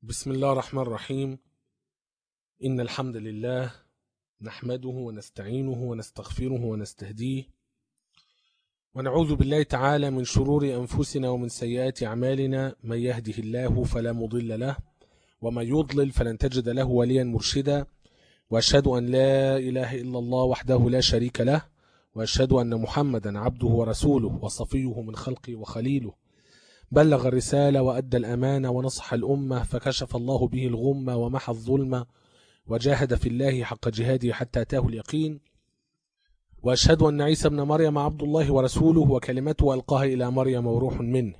بسم الله الرحمن الرحيم إن الحمد لله نحمده ونستعينه ونستغفره ونستهديه ونعوذ بالله تعالى من شرور أنفسنا ومن سيئات أعمالنا من يهده الله فلا مضل له ومن يضلل فلن تجد له وليا مرشدا وأشهد أن لا إله إلا الله وحده لا شريك له وأشهد أن محمدا عبده ورسوله وصفيه من خلقه وخليله بلغ الرسالة وأدى الأمانة ونصح الأمة فكشف الله به الغمة ومحى الظلمة وجاهد في الله حق جهاده حتى أتاه اليقين وأشهد أن عيسى ابن مريم عبد الله ورسوله وكلمته ألقاها إلى مريم وروح منه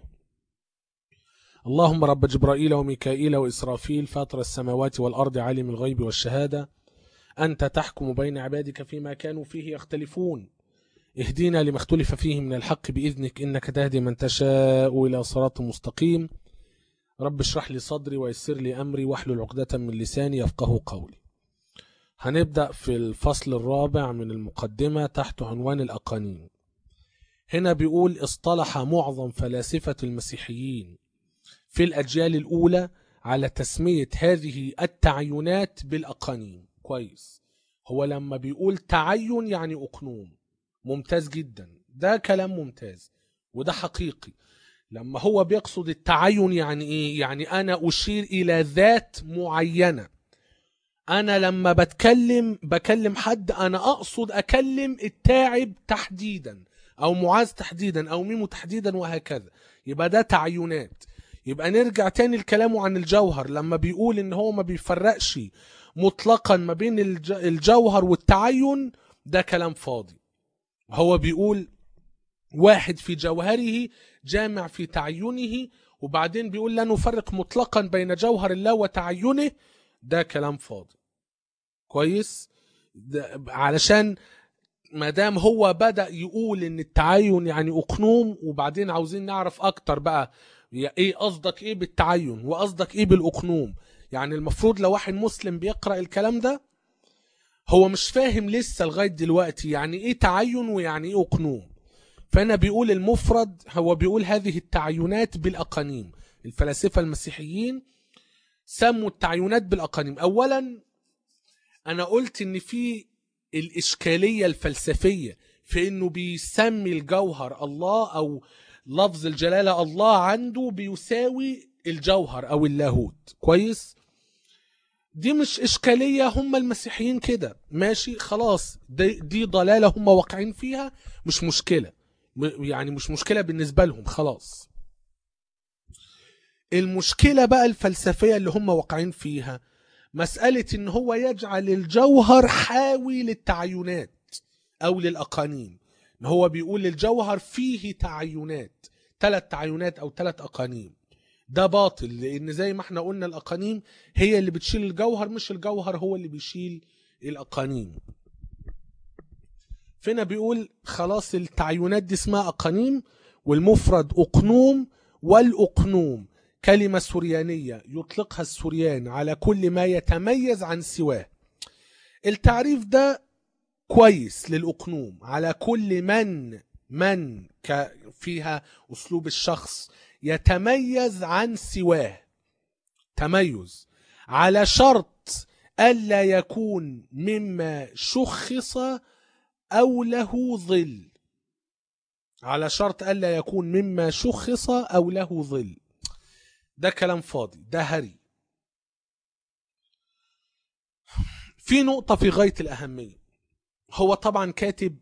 اللهم رب جبرائيل وميكائيل وإسرافيل فاطر السماوات والأرض عالم الغيب والشهادة أنت تحكم بين عبادك فيما كانوا فيه يختلفون اهدينا لما اختلف فيه من الحق بإذنك إنك تهدي من تشاء إلى صراط مستقيم رب اشرح لي صدري ويسر لي أمري واحلل عقدة من لساني يفقه قولي هنبدأ في الفصل الرابع من المقدمة تحت عنوان الأقانيم هنا بيقول اصطلح معظم فلاسفة المسيحيين في الأجيال الأولى على تسمية هذه التعينات بالأقانيم كويس هو لما بيقول تعين يعني أقنوم ممتاز جدا ده كلام ممتاز وده حقيقي لما هو بيقصد التعين يعني ايه يعني انا اشير الى ذات معينة انا لما بتكلم بكلم حد انا اقصد اكلم التاعب تحديدا او معاذ تحديدا او ميمو تحديدا وهكذا يبقى ده تعينات يبقى نرجع تاني لكلامه عن الجوهر لما بيقول ان هو ما بيفرقش مطلقا ما بين الج- الجوهر والتعين ده كلام فاضي هو بيقول واحد في جوهره جامع في تعينه وبعدين بيقول لا نفرق مطلقا بين جوهر الله وتعينه ده كلام فاضي كويس ده علشان ما دام هو بدأ يقول ان التعين يعني اقنوم وبعدين عاوزين نعرف اكتر بقى يا ايه قصدك ايه بالتعين وقصدك ايه بالاقنوم يعني المفروض لو واحد مسلم بيقرأ الكلام ده هو مش فاهم لسه لغاية دلوقتي يعني ايه تعين ويعني ايه اقنوم فانا بيقول المفرد هو بيقول هذه التعينات بالاقانيم الفلاسفة المسيحيين سموا التعينات بالاقانيم اولا انا قلت ان في الاشكالية الفلسفية في انه بيسمي الجوهر الله او لفظ الجلالة الله عنده بيساوي الجوهر او اللاهوت كويس دي مش إشكالية هم المسيحيين كده ماشي خلاص دي, دي ضلالة هم واقعين فيها مش مشكلة م- يعني مش مشكلة بالنسبة لهم خلاص المشكلة بقى الفلسفية اللي هم واقعين فيها مسألة ان هو يجعل الجوهر حاوي للتعينات او للأقانيم ان هو بيقول الجوهر فيه تعينات ثلاث تعينات او ثلاث أقانيم ده باطل لان زي ما احنا قلنا الاقانيم هي اللي بتشيل الجوهر مش الجوهر هو اللي بيشيل الاقانيم فينا بيقول خلاص التعينات دي اسمها اقانيم والمفرد اقنوم والاقنوم كلمة سوريانية يطلقها السوريان على كل ما يتميز عن سواه التعريف ده كويس للأقنوم على كل من من ك- فيها أسلوب الشخص يتميز عن سواه تميز على شرط ألا يكون مما شخص أو له ظل على شرط ألا يكون مما شخص أو له ظل ده كلام فاضي ده هري في نقطة في غاية الأهمية هو طبعا كاتب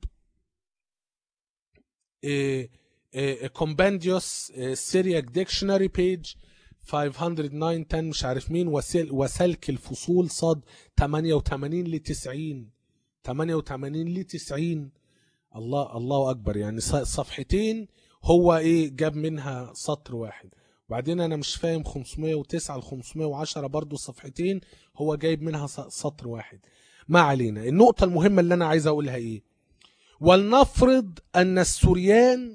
كومبانديوس سيرياك ديكشنري بيج 509 10 مش عارف مين وسل وسلك الفصول صاد 88 ل 90 88 ل 90 الله الله اكبر يعني ص- صفحتين هو ايه جاب منها سطر واحد وبعدين انا مش فاهم 509 ل 510 برضو صفحتين هو جايب منها س- سطر واحد ما علينا النقطة المهمة اللي انا عايز اقولها ايه ولنفرض ان السوريان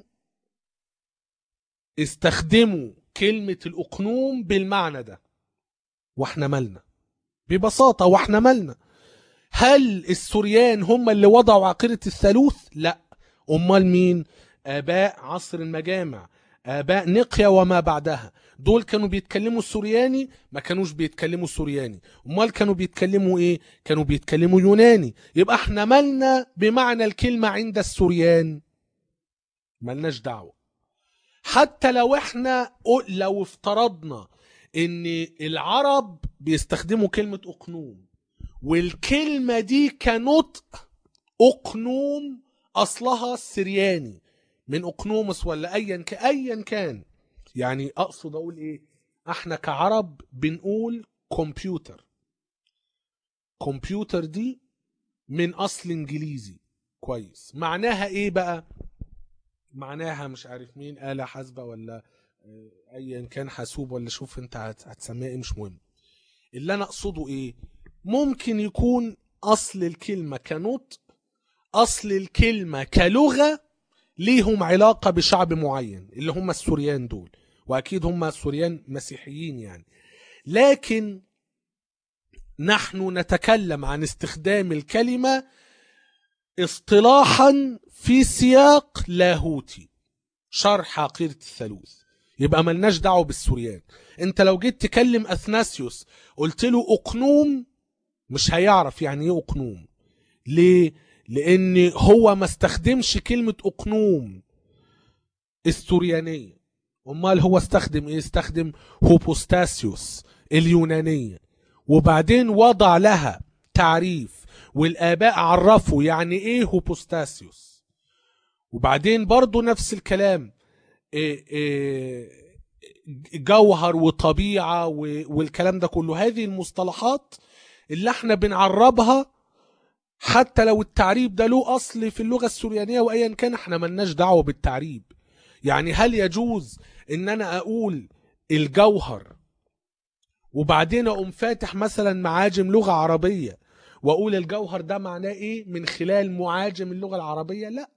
استخدموا كلمة الأقنوم بالمعنى ده واحنا مالنا ببساطة واحنا مالنا هل السوريان هم اللي وضعوا عقيدة الثالوث؟ لا أمال مين؟ آباء عصر المجامع آباء نقيا وما بعدها دول كانوا بيتكلموا السورياني ما كانوش بيتكلموا السورياني امال كانوا بيتكلموا ايه كانوا بيتكلموا يوناني يبقى احنا مالنا بمعنى الكلمة عند السوريان ملناش دعوة حتى لو احنا لو افترضنا ان العرب بيستخدموا كلمة اقنوم والكلمة دي كنطق اقنوم اصلها السرياني من اقنومس ولا ايا ك- ايا كان يعني اقصد اقول ايه احنا كعرب بنقول كمبيوتر كمبيوتر دي من اصل انجليزي كويس معناها ايه بقى معناها مش عارف مين آلة حاسبة ولا آه، ايا كان حاسوب ولا شوف انت هت- هتسميها ايه مش مهم اللي انا اقصده ايه ممكن يكون اصل الكلمة كنطق اصل الكلمة كلغة ليهم علاقة بشعب معين اللي هم السوريان دول واكيد هم السوريان مسيحيين يعني لكن نحن نتكلم عن استخدام الكلمة اصطلاحا في سياق لاهوتي شرح عقيدة الثالوث يبقى ملناش دعوه بالسوريان انت لو جيت تكلم اثناسيوس قلت له اقنوم مش هيعرف يعني ايه اقنوم ليه لان هو ما استخدمش كلمة اقنوم السوريانية امال هو استخدم ايه استخدم هوبوستاسيوس اليونانية وبعدين وضع لها تعريف والاباء عرفوا يعني ايه هوبوستاسيوس وبعدين برضو نفس الكلام إيه إيه جوهر وطبيعة و- والكلام ده كله هذه المصطلحات اللي احنا بنعربها حتى لو التعريب ده له اصل في اللغة السوريانية وايا كان احنا ملناش دعوة بالتعريب يعني هل يجوز ان انا اقول الجوهر وبعدين اقوم فاتح مثلا معاجم لغة عربية واقول الجوهر ده معناه ايه من خلال معاجم اللغة العربية لا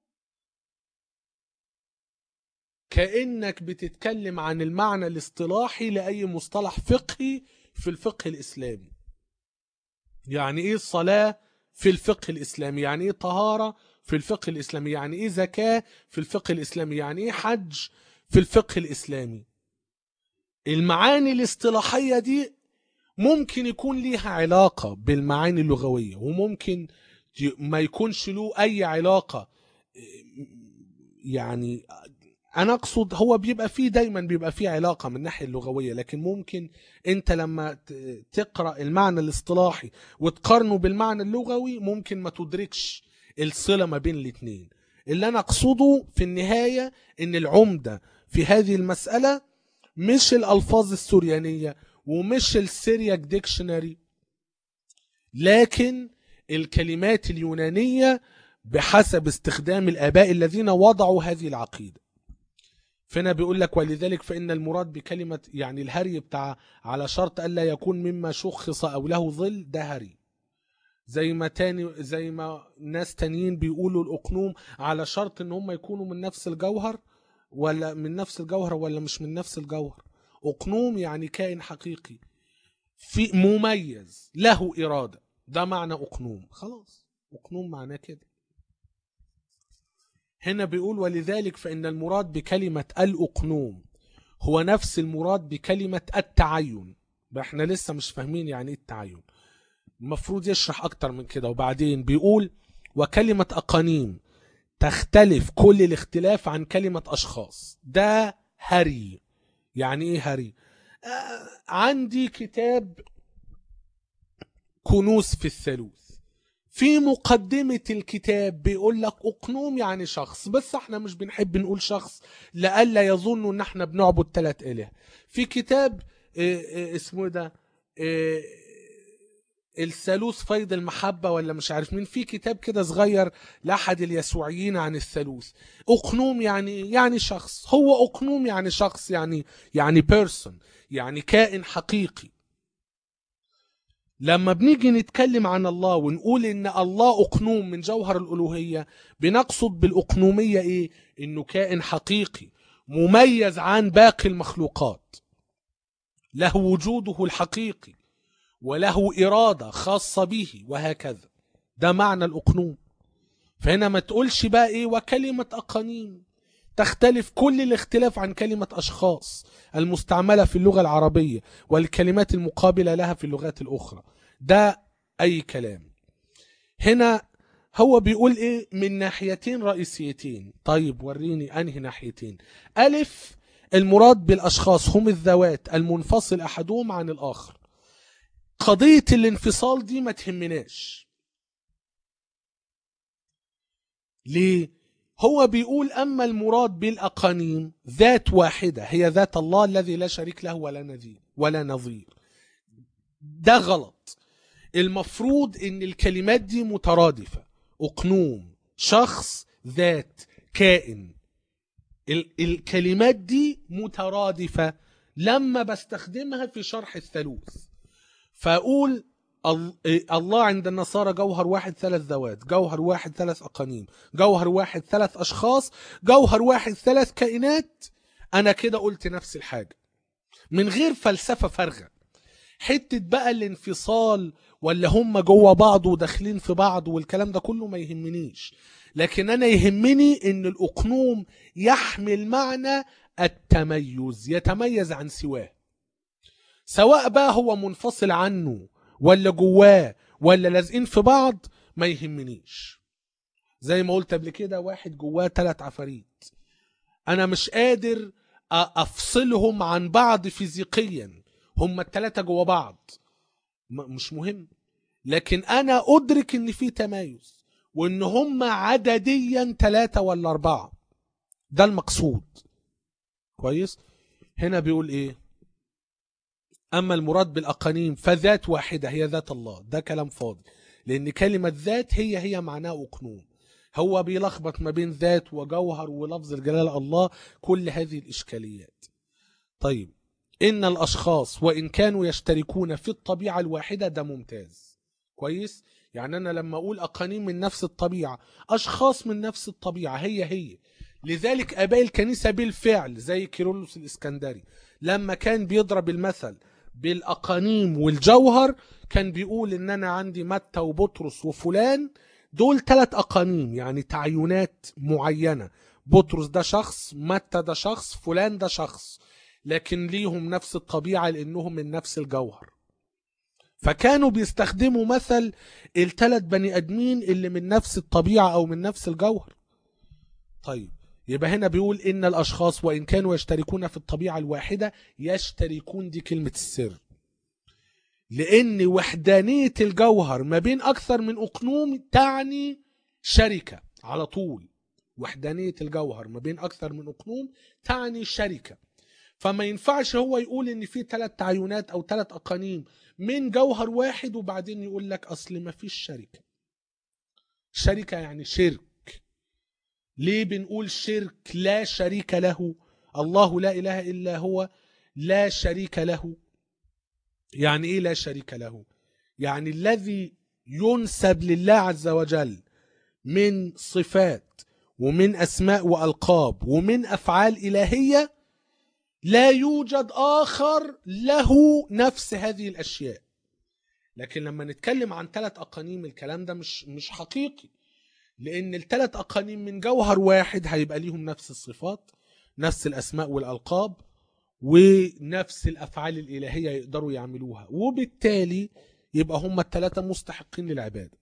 كأنك بتتكلم عن المعنى الاصطلاحي لأي مصطلح فقهي في الفقه الإسلامي يعني إيه الصلاة في الفقه الإسلامي يعني إيه طهارة في الفقه الإسلامي يعني إيه زكاة في الفقه الإسلامي يعني إيه حج في الفقه الإسلامي المعاني الاصطلاحية دي ممكن يكون ليها علاقة بالمعاني اللغوية وممكن ي- ما يكونش له أي علاقة يعني انا اقصد هو بيبقى فيه دايما بيبقى فيه علاقه من الناحيه اللغويه لكن ممكن انت لما ت- تقرا المعنى الاصطلاحي وتقارنه بالمعنى اللغوي ممكن ما تدركش الصله ما بين الاثنين اللي انا اقصده في النهايه ان العمده في هذه المساله مش الالفاظ السوريانيه ومش السيرياك ديكشنري لكن الكلمات اليونانيه بحسب استخدام الاباء الذين وضعوا هذه العقيده فهنا بيقول لك ولذلك فإن المراد بكلمة يعني الهري بتاع على شرط ألا يكون مما شخص أو له ظل ده هري زي ما تاني زي ما ناس تانيين بيقولوا الأقنوم على شرط إن هم يكونوا من نفس الجوهر ولا من نفس الجوهر ولا مش من نفس الجوهر أقنوم يعني كائن حقيقي في مميز له إرادة ده معنى أقنوم خلاص أقنوم معناه كده هنا بيقول ولذلك فإن المراد بكلمة الأقنوم هو نفس المراد بكلمة التعين بقى احنا لسه مش فاهمين يعني ايه التعين المفروض يشرح أكتر من كده وبعدين بيقول وكلمة أقانيم تختلف كل الاختلاف عن كلمة أشخاص ده هري يعني ايه هري آه عندي كتاب كنوز في الثالوث في مقدمة الكتاب بيقول لك أقنوم يعني شخص بس احنا مش بنحب نقول شخص لألا يظنوا ان احنا بنعبد ثلاث إله في كتاب اه، اه، اسمه ده اه، الثالوث فيض المحبة ولا مش عارف مين في كتاب كده صغير لأحد اليسوعيين عن الثالوث أقنوم يعني يعني شخص هو أقنوم يعني شخص يعني يعني بيرسون يعني كائن حقيقي لما بنيجي نتكلم عن الله ونقول ان الله اقنوم من جوهر الالوهيه بنقصد بالاقنوميه ايه انه كائن حقيقي مميز عن باقي المخلوقات له وجوده الحقيقي وله اراده خاصه به وهكذا ده معنى الاقنوم فهنا ما تقولش بقى ايه وكلمه اقانيم تختلف كل الاختلاف عن كلمة أشخاص المستعملة في اللغة العربية والكلمات المقابلة لها في اللغات الأخرى ده أي كلام هنا هو بيقول إيه من ناحيتين رئيسيتين طيب وريني أنهي ناحيتين ألف المراد بالأشخاص هم الذوات المنفصل أحدهم عن الآخر قضية الانفصال دي ما تهمناش ليه؟ هو بيقول أما المراد بالأقانيم ذات واحدة هي ذات الله الذي لا شريك له ولا نذير ولا نظير ده غلط المفروض ان الكلمات دي مترادفة أقنوم شخص ذات كائن ال- الكلمات دي مترادفة لما بستخدمها في شرح الثالوث فأقول ال- إيه، الله عند النصارى جوهر واحد ثلاث ذوات جوهر واحد ثلاث أقانيم جوهر واحد ثلاث أشخاص جوهر واحد ثلاث كائنات أنا كده قلت نفس الحاجة من غير فلسفة فارغة حتة بقى الانفصال ولا هم جوه بعض وداخلين في بعض والكلام ده كله ما يهمنيش لكن أنا يهمني إن الأقنوم يحمل معنى التميز يتميز عن سواه سواء بقى هو منفصل عنه ولا جواه ولا لازقين في بعض ما يهمنيش زي ما قلت قبل كده واحد جواه ثلاث عفاريت انا مش قادر أ- افصلهم عن بعض فيزيقيا هم الثلاثه جوا بعض م- مش مهم لكن انا ادرك ان في تمايز وان هم عدديا ثلاثه ولا اربعه ده المقصود كويس هنا بيقول ايه أما المراد بالأقانيم فذات واحدة هي ذات الله ده كلام فاضي لأن كلمة ذات هي هي معناه أقنوم هو بيلخبط ما بين ذات وجوهر ولفظ الجلالة الله كل هذه الإشكاليات طيب إن الأشخاص وإن كانوا يشتركون في الطبيعة الواحدة ده ممتاز كويس يعني أنا لما أقول أقانيم من نفس الطبيعة أشخاص من نفس الطبيعة هي هي لذلك آباء الكنيسة بالفعل زي كيرلس الإسكندري لما كان بيضرب المثل بالأقانيم والجوهر كان بيقول إن أنا عندي متى وبطرس وفلان دول ثلاث أقانيم يعني تعينات معينة بطرس ده شخص متى ده شخص فلان ده شخص لكن ليهم نفس الطبيعة لأنهم من نفس الجوهر فكانوا بيستخدموا مثل الثلاث بني ادمين اللي من نفس الطبيعه او من نفس الجوهر طيب يبقى هنا بيقول ان الاشخاص وان كانوا يشتركون في الطبيعه الواحده يشتركون دي كلمه السر لان وحدانيه الجوهر ما بين اكثر من اقنوم تعني شركه على طول وحدانيه الجوهر ما بين اكثر من اقنوم تعني شركه فما ينفعش هو يقول ان في ثلاث تعينات او ثلاث اقانيم من جوهر واحد وبعدين يقول لك اصل ما فيش شركه شركه يعني شرك ليه بنقول شرك لا شريك له الله لا اله الا هو لا شريك له يعني ايه لا شريك له يعني الذي ينسب لله عز وجل من صفات ومن اسماء والقاب ومن افعال الهيه لا يوجد اخر له نفس هذه الاشياء لكن لما نتكلم عن ثلاث اقانيم الكلام ده مش مش حقيقي لان الثلاث اقانيم من جوهر واحد هيبقى ليهم نفس الصفات نفس الاسماء والالقاب ونفس الافعال الالهيه يقدروا يعملوها وبالتالي يبقى هم الثلاثه مستحقين للعباده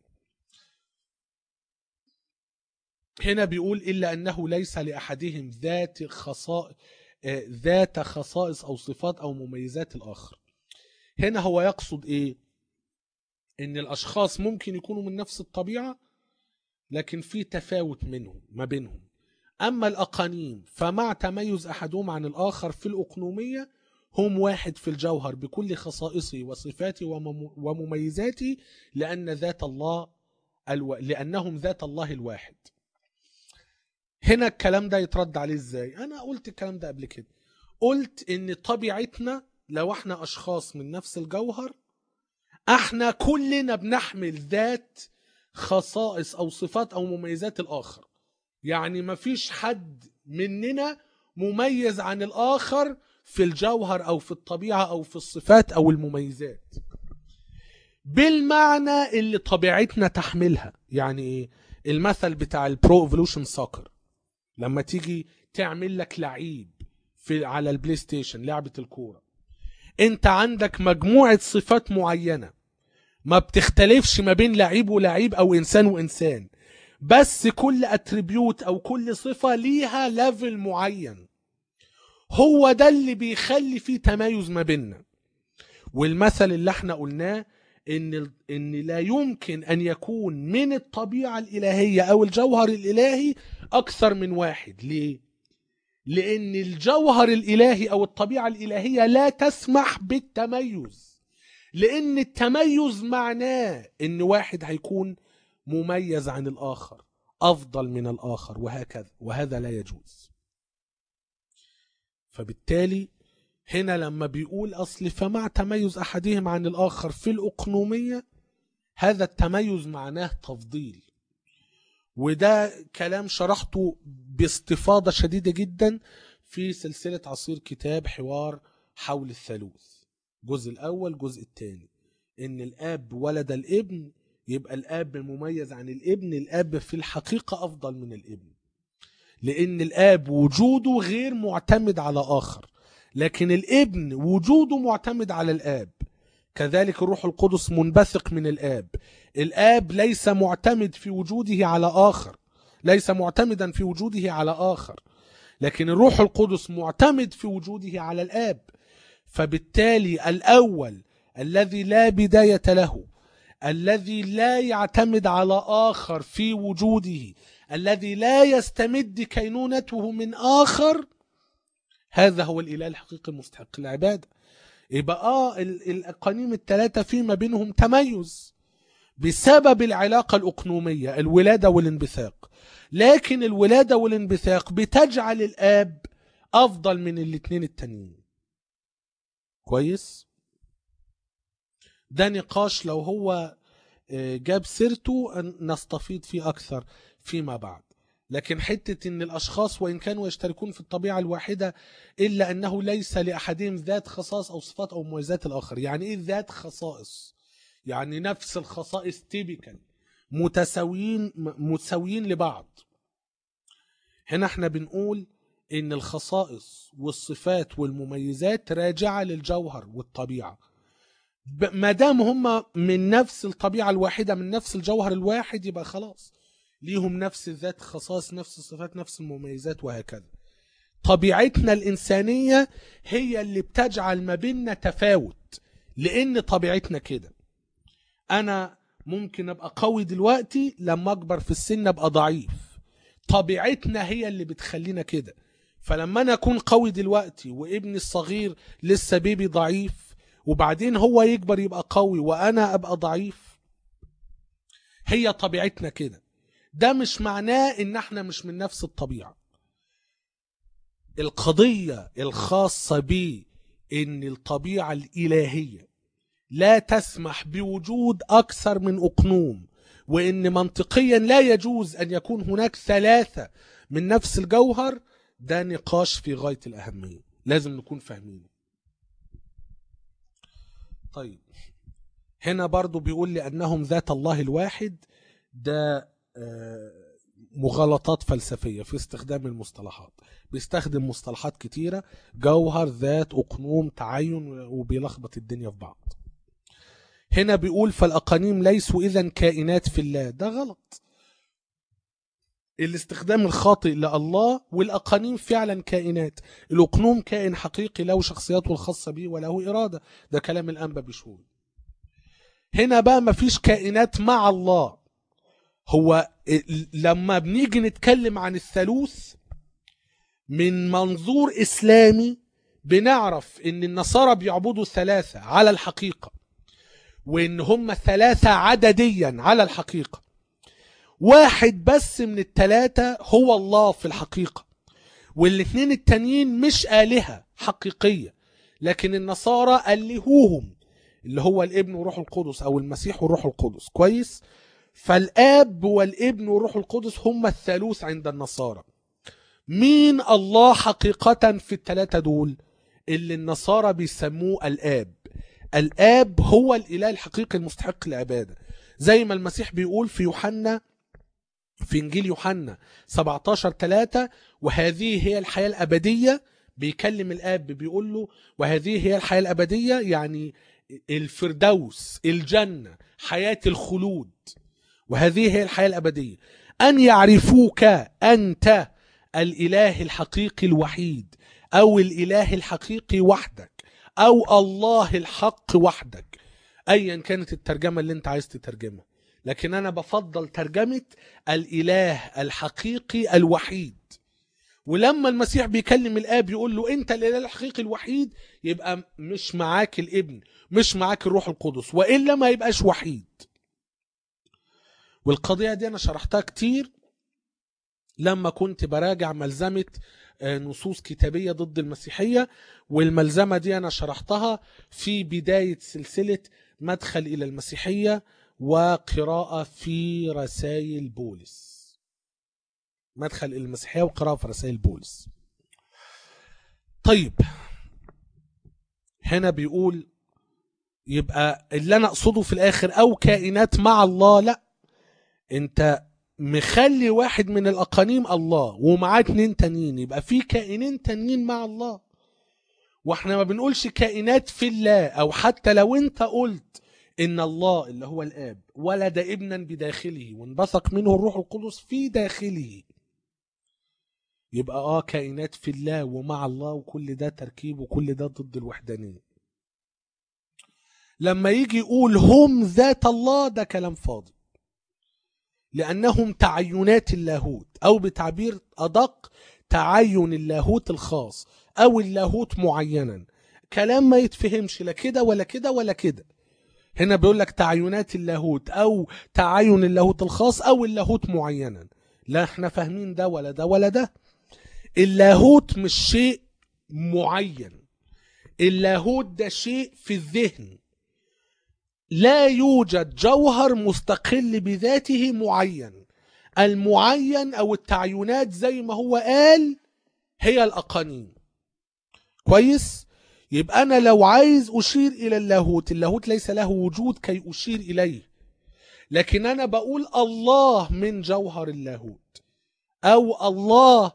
هنا بيقول الا انه ليس لاحدهم ذات خصائص ذات خصائص او صفات او مميزات الاخر هنا هو يقصد ايه ان الاشخاص ممكن يكونوا من نفس الطبيعه لكن في تفاوت منهم ما بينهم اما الاقانيم فمع تميز احدهم عن الاخر في الاقنوميه هم واحد في الجوهر بكل خصائصه وصفاته ومم- ومميزاته لان ذات الله الو... لانهم ذات الله الواحد هنا الكلام ده يترد عليه ازاي انا قلت الكلام ده قبل كده قلت ان طبيعتنا لو احنا اشخاص من نفس الجوهر احنا كلنا بنحمل ذات خصائص او صفات او مميزات الاخر يعني مفيش حد مننا مميز عن الاخر في الجوهر او في الطبيعه او في الصفات او المميزات بالمعنى اللي طبيعتنا تحملها يعني ايه المثل بتاع البرو ايفولوشن سوكر لما تيجي تعمل لك لعيب في على البلاي ستيشن لعبة الكورة انت عندك مجموعة صفات معينة ما بتختلفش ما بين لعيب ولعيب او انسان وانسان بس كل اتريبيوت او كل صفة ليها ليفل معين هو ده اللي بيخلي فيه تمايز ما بيننا والمثل اللي احنا قلناه ان ان لا يمكن ان يكون من الطبيعه الالهيه او الجوهر الالهي اكثر من واحد ليه لان الجوهر الالهي او الطبيعه الالهيه لا تسمح بالتميز لان التميز معناه ان واحد هيكون مميز عن الاخر افضل من الاخر وهكذا وهذا لا يجوز فبالتالي هنا لما بيقول اصل فمع تميز احدهم عن الاخر في الاقنوميه هذا التميز معناه تفضيل وده كلام شرحته باستفاضه شديده جدا في سلسله عصير كتاب حوار حول الثالوث الجزء الاول الجزء الثاني ان الاب ولد الابن يبقى الاب مميز عن الابن الاب في الحقيقه افضل من الابن لان الاب وجوده غير معتمد على اخر لكن الابن وجوده معتمد على الاب كذلك الروح القدس منبثق من الاب الاب ليس معتمد في وجوده على اخر ليس معتمدا في وجوده على اخر لكن الروح القدس معتمد في وجوده على الاب فبالتالي الاول الذي لا بدايه له الذي لا يعتمد على اخر في وجوده الذي لا يستمد كينونته من اخر هذا هو الاله الحقيقي المستحق العباده يبقى اه ال- الاقانيم الثلاثه فيما بينهم تميز بسبب العلاقه الاقنوميه الولاده والانبثاق لكن الولاده والانبثاق بتجعل الاب افضل من الاثنين التانيين كويس ده نقاش لو هو آه، جاب سيرته أن نستفيض فيه اكثر فيما بعد لكن حتة ان الاشخاص وان كانوا يشتركون في الطبيعة الواحدة الا انه ليس لاحدهم ذات خصائص او صفات او مميزات الاخر يعني ايه ذات خصائص يعني نفس الخصائص تيبيكال متساويين م- متساويين لبعض هنا احنا بنقول ان الخصائص والصفات والمميزات راجعة للجوهر والطبيعة ب- ما دام هم من نفس الطبيعة الواحدة من نفس الجوهر الواحد يبقى خلاص ليهم نفس الذات خصائص نفس الصفات نفس المميزات وهكذا طبيعتنا الإنسانية هي اللي بتجعل ما بيننا تفاوت لأن طبيعتنا كده أنا ممكن أبقى قوي دلوقتي لما أكبر في السن أبقى ضعيف طبيعتنا هي اللي بتخلينا كده فلما أنا أكون قوي دلوقتي وابني الصغير لسه بيبي ضعيف وبعدين هو يكبر يبقى قوي وأنا أبقى ضعيف هي طبيعتنا كده ده مش معناه ان احنا مش من نفس الطبيعة القضية الخاصة ب ان الطبيعة الالهية لا تسمح بوجود اكثر من اقنوم وان منطقيا لا يجوز ان يكون هناك ثلاثة من نفس الجوهر ده نقاش في غاية الاهمية لازم نكون فاهمينه طيب هنا برضو بيقول لأنهم ذات الله الواحد ده آه، مغالطات فلسفية في استخدام المصطلحات بيستخدم مصطلحات كتيرة جوهر ذات أقنوم تعين وبيلخبط الدنيا في بعض هنا بيقول فالأقانيم ليسوا إذا كائنات في الله ده غلط الاستخدام الخاطئ لله والأقانيم فعلا كائنات الأقنوم كائن حقيقي له شخصياته الخاصة به وله إرادة ده كلام الأنبا بشهور هنا بقى مفيش كائنات مع الله هو لما بنيجي نتكلم عن الثالوث من منظور إسلامي بنعرف إن النصارى بيعبدوا ثلاثة على الحقيقة وإن هم ثلاثة عدديا على الحقيقة واحد بس من الثلاثة هو الله في الحقيقة والاثنين التانيين مش آلهة حقيقية لكن النصارى ألهوهم اللي هو الابن وروح القدس أو المسيح وروح القدس كويس فالآب والابن وروح القدس هم الثالوث عند النصارى مين الله حقيقة في الثلاثة دول اللي النصارى بيسموه الآب الآب هو الإله الحقيقي المستحق العبادة زي ما المسيح بيقول في يوحنا في انجيل يوحنا 17 3 وهذه هي الحياه الابديه بيكلم الاب بيقول له وهذه هي الحياه الابديه يعني الفردوس الجنه حياه الخلود وهذه هي الحياه الابديه ان يعرفوك انت الاله الحقيقي الوحيد او الاله الحقيقي وحدك او الله الحق وحدك ايا كانت الترجمه اللي انت عايز تترجمها لكن انا بفضل ترجمه الاله الحقيقي الوحيد ولما المسيح بيكلم الاب يقول له انت الاله الحقيقي الوحيد يبقى مش معاك الابن مش معاك الروح القدس والا ما يبقاش وحيد والقضيه دي انا شرحتها كتير لما كنت براجع ملزمه آه، نصوص كتابيه ضد المسيحيه والملزمه دي انا شرحتها في بدايه سلسله مدخل الى المسيحيه وقراءه في رسائل بولس مدخل الى المسيحيه وقراءه في رسائل بولس طيب هنا بيقول يبقى اللي انا اقصده في الاخر او كائنات مع الله لا انت مخلي واحد من الاقانيم الله ومعاه اتنين تانيين يبقى في كائنين تانيين مع الله واحنا ما بنقولش كائنات في الله او حتى لو انت قلت ان الله اللي هو الاب ولد ابنا بداخله وانبثق منه الروح القدس في داخله يبقى اه كائنات في الله ومع الله وكل ده تركيب وكل ده ضد الوحدانيه لما يجي يقول هم ذات الله ده كلام فاضي لأنهم تعينات اللاهوت أو بتعبير أدق تعين اللاهوت الخاص أو اللاهوت معينا كلام ما يتفهمش لا كده ولا كده ولا كده هنا بيقول لك تعينات اللاهوت أو تعين اللاهوت الخاص أو اللاهوت معينا لا احنا فاهمين ده ولا ده ولا ده اللاهوت مش شيء معين اللاهوت ده شيء في الذهن لا يوجد جوهر مستقل بذاته معين المعين او التعينات زي ما هو قال هي الاقانيم كويس يبقى انا لو عايز اشير الى اللاهوت اللاهوت ليس له وجود كي اشير اليه لكن انا بقول الله من جوهر اللاهوت او الله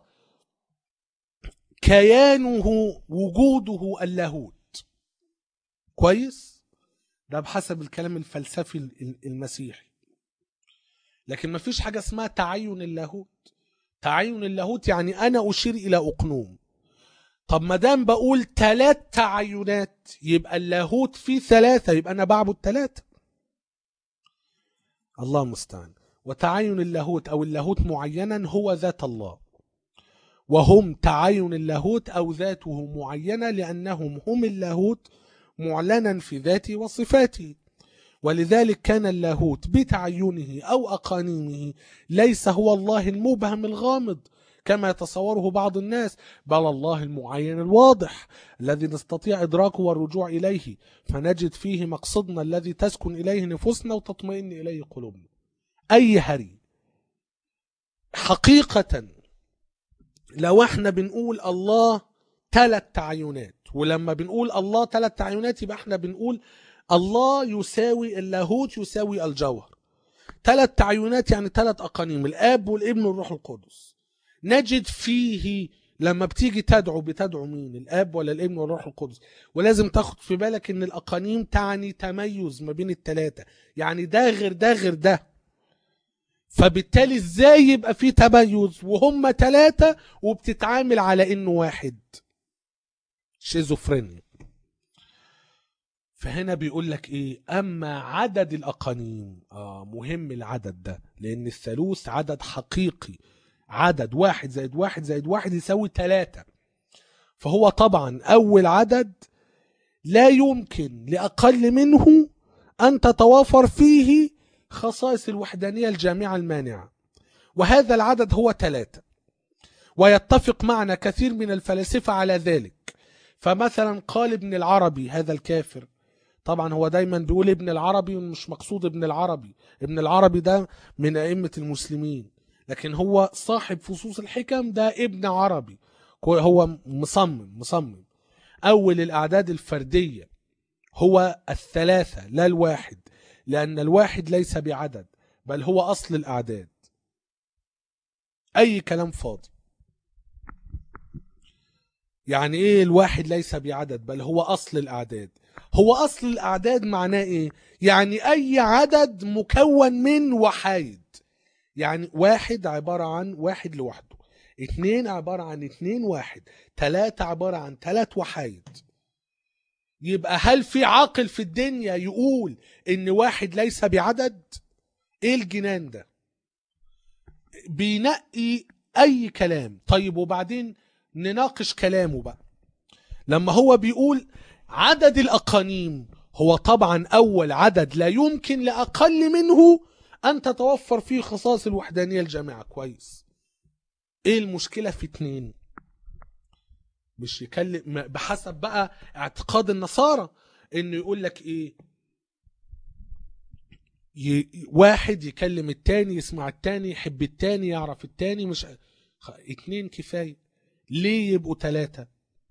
كيانه وجوده اللاهوت كويس ده بحسب الكلام الفلسفي ال- المسيحي لكن ما فيش حاجة اسمها تعين اللاهوت تعين اللاهوت يعني أنا أشير إلى أقنوم طب ما دام بقول ثلاث تعينات يبقى اللاهوت فيه ثلاثة يبقى أنا بعبد ثلاثة الله المستعان وتعين اللاهوت أو اللاهوت معينا هو ذات الله وهم تعين اللاهوت أو ذاته معينة لأنهم هم اللاهوت معلنا في ذاته وصفاته ولذلك كان اللاهوت بتعينه أو أقانيمه ليس هو الله المبهم الغامض كما يتصوره بعض الناس بل الله المعين الواضح الذي نستطيع إدراكه والرجوع إليه فنجد فيه مقصدنا الذي تسكن إليه نفوسنا وتطمئن إليه قلوبنا أي هري حقيقة لو احنا بنقول الله ثلاث تعينات ولما بنقول الله ثلاث تعينات يبقى احنا بنقول الله يساوي اللاهوت يساوي الجوهر ثلاث تعينات يعني ثلاث اقانيم الاب والابن والروح القدس نجد فيه لما بتيجي تدعو بتدعو مين الاب ولا الابن ولا الروح القدس ولازم تاخد في بالك ان الاقانيم تعني تميز ما بين الثلاثه يعني ده غير ده غير ده فبالتالي ازاي يبقى في تميز وهم ثلاثه وبتتعامل على انه واحد شيزوفرينيا فهنا بيقول لك ايه اما عدد الاقانيم اه مهم العدد ده لان الثالوث عدد حقيقي عدد واحد زائد واحد زائد واحد يساوي ثلاثة فهو طبعا اول عدد لا يمكن لاقل منه ان تتوافر فيه خصائص الوحدانية الجامعة المانعة وهذا العدد هو ثلاثة ويتفق معنا كثير من الفلاسفة على ذلك فمثلا قال ابن العربي هذا الكافر طبعا هو دايما بيقول ابن العربي ومش مقصود ابن العربي ابن العربي ده من أئمة المسلمين لكن هو صاحب فصوص الحكم ده ابن عربي هو مصمم مصمم أول الأعداد الفردية هو الثلاثة لا الواحد لأن الواحد ليس بعدد بل هو أصل الأعداد اي كلام فاضي يعني ايه الواحد ليس بعدد بل هو اصل الاعداد هو اصل الاعداد معناه ايه يعني اي عدد مكون من وحايد يعني واحد عبارة عن واحد لوحده اتنين عبارة عن اتنين واحد تلاتة عبارة عن تلات وحايد يبقى هل في عاقل في الدنيا يقول ان واحد ليس بعدد ايه الجنان ده بينقي اي كلام طيب وبعدين نناقش كلامه بقى لما هو بيقول عدد الاقانيم هو طبعا اول عدد لا يمكن لاقل منه ان تتوفر فيه خصائص الوحدانيه الجامعه كويس ايه المشكله في اتنين مش يكلم بحسب بقى اعتقاد النصارى انه يقول لك ايه ي... واحد يكلم التاني يسمع التاني يحب التاني يعرف التاني مش خ- اتنين كفاية ليه يبقوا تلاتة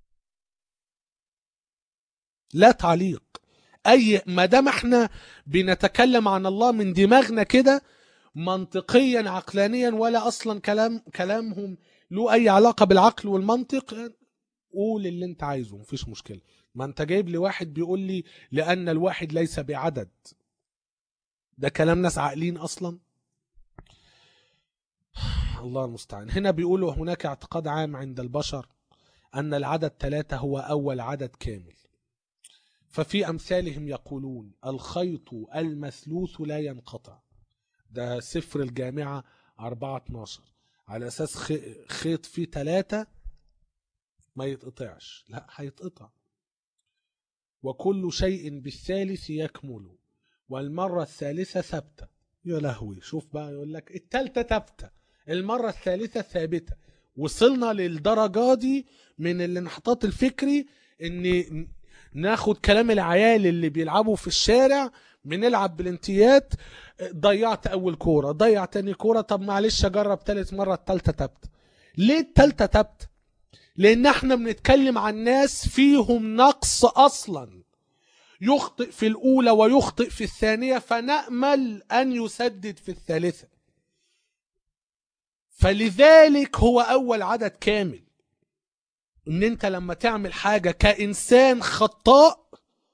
لا تعليق اي ما دام احنا بنتكلم عن الله من دماغنا كده منطقيا عقلانيا ولا اصلا كلام كلامهم له اي علاقه بالعقل والمنطق قول اللي انت عايزه مفيش مشكله ما انت جايب لي واحد بيقول لي لان الواحد ليس بعدد ده كلام ناس عاقلين اصلا الله المستعان هنا بيقولوا هناك اعتقاد عام عند البشر ان العدد ثلاثة هو اول عدد كامل ففي امثالهم يقولون الخيط المثلوث لا ينقطع ده سفر الجامعة 4 12 على اساس خ- خيط فيه ثلاثة ما يتقطعش لا هيتقطع وكل شيء بالثالث يكمل والمرة الثالثة ثابتة يا لهوي شوف بقى يقول لك التالتة ثابتة المرة الثالثة ثابتة وصلنا للدرجة دي من الانحطاط الفكري ان ناخد كلام العيال اللي بيلعبوا في الشارع بنلعب بالانتيات ضيعت اول كورة ضيع تاني كورة طب معلش اجرب تالت مرة التالتة ثابتة ليه التالتة ثابتة لان احنا بنتكلم عن ناس فيهم نقص اصلا يخطئ في الاولى ويخطئ في الثانيه فنامل ان يسدد في الثالثه فلذلك هو اول عدد كامل ان انت لما تعمل حاجه كانسان خطاء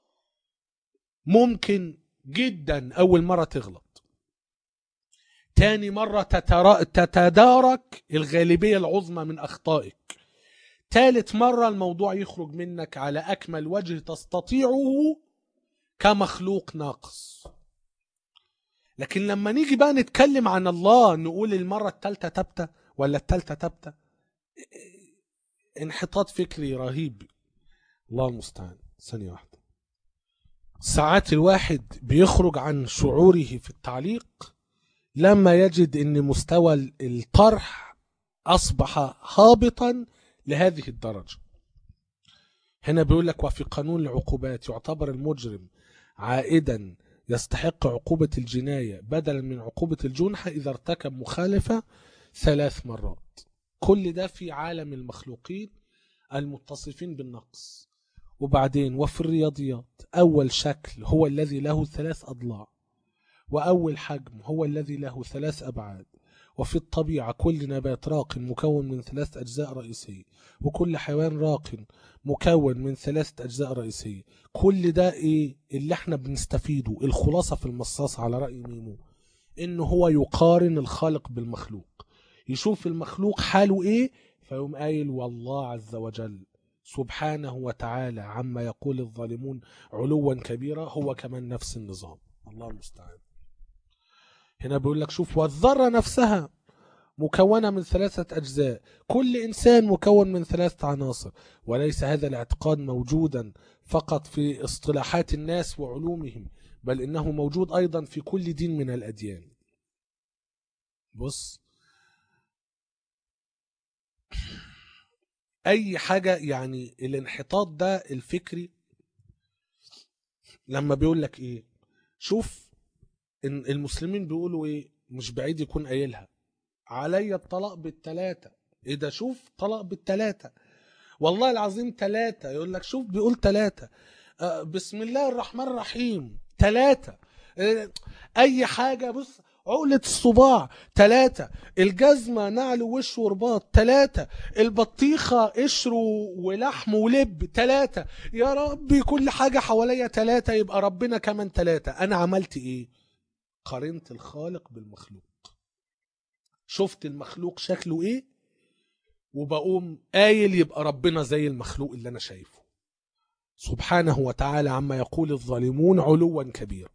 ممكن جدا اول مره تغلط تاني مرة تترا... تتدارك الغالبية العظمى من أخطائك ثالث مرة الموضوع يخرج منك على أكمل وجه تستطيعه كمخلوق ناقص لكن لما نيجي بقى نتكلم عن الله نقول المرة الثالثة تبتة ولا الثالثة تبتة انحطاط فكري رهيب الله المستعان ثانية واحدة ساعات الواحد بيخرج عن شعوره في التعليق لما يجد ان مستوى الطرح اصبح هابطا لهذه الدرجة هنا بيقول لك وفي قانون العقوبات يعتبر المجرم عائدا يستحق عقوبة الجناية بدلا من عقوبة الجنحة إذا ارتكب مخالفة ثلاث مرات كل ده في عالم المخلوقين المتصفين بالنقص وبعدين وفي الرياضيات أول شكل هو الذي له ثلاث أضلاع وأول حجم هو الذي له ثلاث أبعاد وفي الطبيعة كل نبات راق مكون من ثلاث أجزاء رئيسية وكل حيوان راق مكون من ثلاثة أجزاء رئيسية كل ده إيه اللي احنا بنستفيده الخلاصة في المصاص على رأي ميمو إن هو يقارن الخالق بالمخلوق يشوف المخلوق حاله إيه فيقوم قايل والله عز وجل سبحانه وتعالى عما يقول الظالمون علوا كبيرا هو كمان نفس النظام الله المستعان هنا بيقول لك شوف والذرة نفسها مكونة من ثلاثة أجزاء كل إنسان مكون من ثلاثة عناصر وليس هذا الاعتقاد موجودا فقط في اصطلاحات الناس وعلومهم بل إنه موجود أيضا في كل دين من الأديان بص أي حاجة يعني الانحطاط ده الفكري لما بيقول لك إيه شوف إن المسلمين بيقولوا إيه مش بعيد يكون قايلها علي الطلاق بالتلاتة ايه ده شوف طلاق بالتلاتة والله العظيم تلاتة يقول لك شوف بيقول تلاتة آه بسم الله الرحمن الرحيم تلاتة آه اي حاجة بص عقلة الصباع تلاتة الجزمة نعل وش ورباط تلاتة البطيخة قشر ولحم ولب تلاتة يا ربي كل حاجة حواليا تلاتة يبقى ربنا كمان تلاتة أنا عملت إيه قارنت الخالق بالمخلوق شفت المخلوق شكله إيه وبقوم قايل يبقى ربنا زي المخلوق اللي أنا شايفه سبحانه وتعالى عما يقول الظالمون علوا كبيرا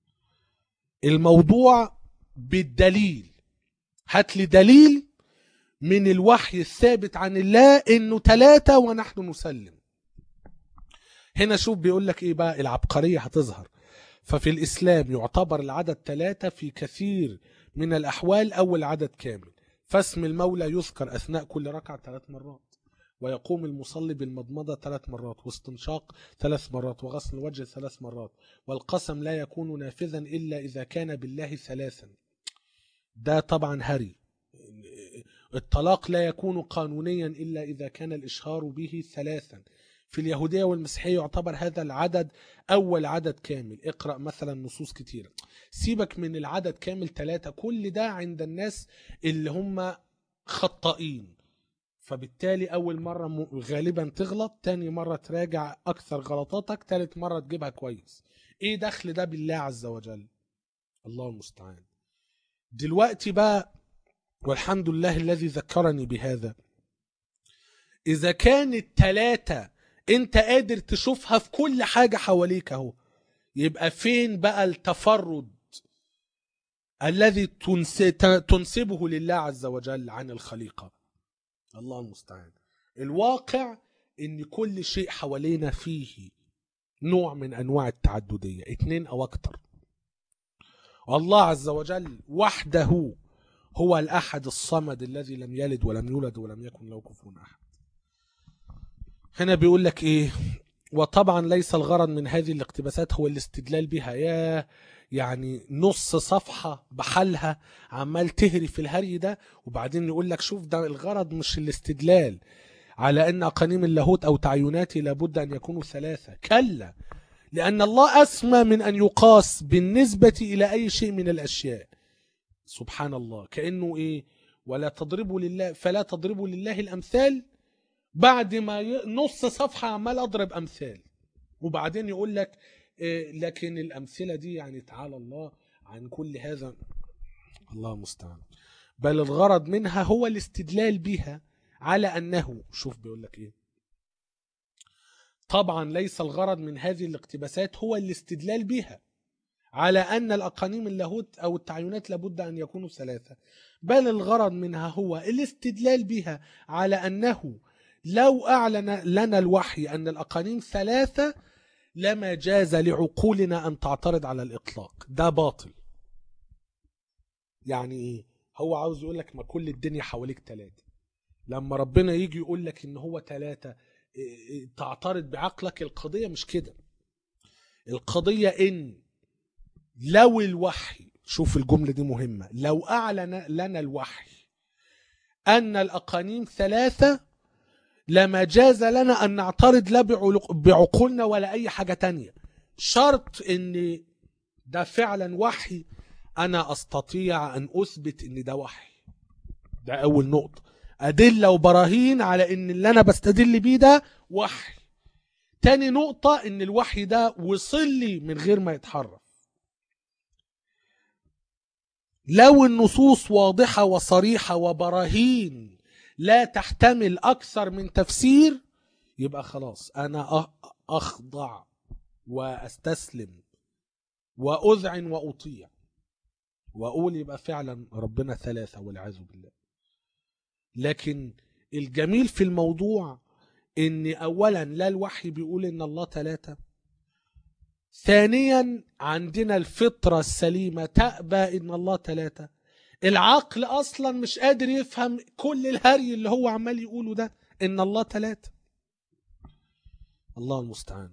الموضوع بالدليل هات لي دليل من الوحي الثابت عن الله انه ثلاثة ونحن نسلم هنا شوف بيقول لك ايه بقى العبقرية هتظهر ففي الاسلام يعتبر العدد ثلاثة في كثير من الاحوال اول عدد كامل فاسم المولى يذكر اثناء كل ركعة ثلاث مرات ويقوم المصلي بالمضمضة ثلاث مرات واستنشاق ثلاث مرات وغسل الوجه ثلاث مرات والقسم لا يكون نافذا إلا إذا كان بالله ثلاثا ده طبعا هري الطلاق لا يكون قانونيا إلا إذا كان الإشهار به ثلاثا في اليهودية والمسيحية يعتبر هذا العدد أول عدد كامل اقرأ مثلا نصوص كتيرة سيبك من العدد كامل ثلاثة كل ده عند الناس اللي هم خطائين فبالتالي أول مرة م- غالبا تغلط تاني مرة تراجع أكثر غلطاتك تالت مرة تجيبها كويس إيه دخل ده بالله عز وجل الله المستعان دلوقتي بقى والحمد لله الذي ذكرني بهذا إذا كانت ثلاثة أنت قادر تشوفها في كل حاجة حواليك أهو يبقى فين بقى التفرد الذي تنس- تنسبه لله عز وجل عن الخليقة الله المستعان الواقع ان كل شيء حوالينا فيه نوع من انواع التعددية اتنين او اكتر الله عز وجل وحده هو الاحد الصمد الذي لم يلد ولم يولد ولم يكن له كفوا احد هنا بيقول لك ايه وطبعا ليس الغرض من هذه الاقتباسات هو الاستدلال بها يا يعني نص صفحة بحالها عمال تهري في الهري ده وبعدين يقول لك شوف ده الغرض مش الاستدلال على ان اقانيم اللاهوت او تعيناته لابد ان يكونوا ثلاثة كلا لان الله اسمى من ان يقاس بالنسبة الى اي شيء من الاشياء سبحان الله كانه ايه ولا تضربوا لله فلا تضربوا لله الامثال بعد ما ي- نص صفحة عمال اضرب امثال وبعدين يقول لك إيه، لكن الامثلة دي يعني تعالى الله عن كل هذا الله المستعان بل الغرض منها هو الاستدلال بها على انه شوف بيقول لك ايه طبعا ليس الغرض من هذه الاقتباسات هو الاستدلال بها على ان الاقانيم اللاهوت او التعينات لابد ان يكونوا ثلاثه بل الغرض منها هو الاستدلال بها على انه لو اعلن لنا الوحي ان الاقانيم ثلاثه لما جاز لعقولنا ان تعترض على الاطلاق ده باطل يعني ايه هو عاوز يقول لك ما كل الدنيا حواليك ثلاثه لما ربنا يجي يقول لك ان هو ثلاثه تعترض بعقلك القضيه مش كده القضيه ان لو الوحي شوف الجمله دي مهمه لو اعلن لنا الوحي ان الاقانيم ثلاثه لما جاز لنا ان نعترض لا بعلق- بعقولنا ولا اي حاجه تانية شرط ان ده فعلا وحي انا استطيع ان اثبت ان ده وحي ده اول نقطه ادله وبراهين على ان اللي انا بستدل بيه ده وحي تاني نقطه ان الوحي ده وصل لي من غير ما يتحرف لو النصوص واضحه وصريحه وبراهين لا تحتمل اكثر من تفسير يبقى خلاص انا أ- اخضع واستسلم واذعن واطيع واقول يبقى فعلا ربنا ثلاثه والعياذ بالله لكن الجميل في الموضوع ان اولا لا الوحي بيقول ان الله ثلاثه ثانيا عندنا الفطره السليمه تأبى ان الله ثلاثه العقل اصلا مش قادر يفهم كل الهري اللي هو عمال يقوله ده ان الله ثلاثه الله المستعان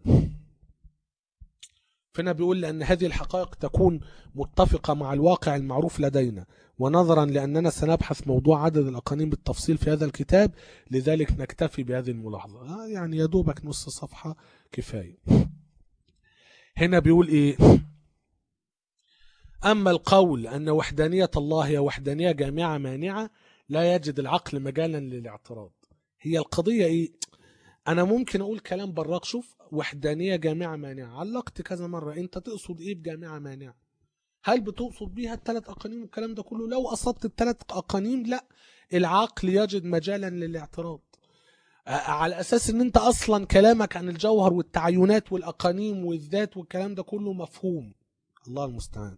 فهنا بيقول لأن هذه الحقائق تكون متفقة مع الواقع المعروف لدينا ونظرا لأننا سنبحث موضوع عدد الأقانيم بالتفصيل في هذا الكتاب لذلك نكتفي بهذه الملاحظة آه يعني يا دوبك نص صفحة كفاية هنا بيقول إيه أما القول أن وحدانية الله هي وحدانية جامعة مانعة لا يجد العقل مجالا للاعتراض هي القضية إيه؟ أنا ممكن أقول كلام براق شوف وحدانية جامعة مانعة علقت كذا مرة أنت تقصد إيه بجامعة مانعة هل بتقصد بيها الثلاث أقانيم والكلام ده كله لو أصبت الثلاث أقانيم لا العقل يجد مجالا للاعتراض آه، على اساس ان انت اصلا كلامك عن الجوهر والتعينات والاقانيم والذات والكلام ده كله مفهوم الله المستعان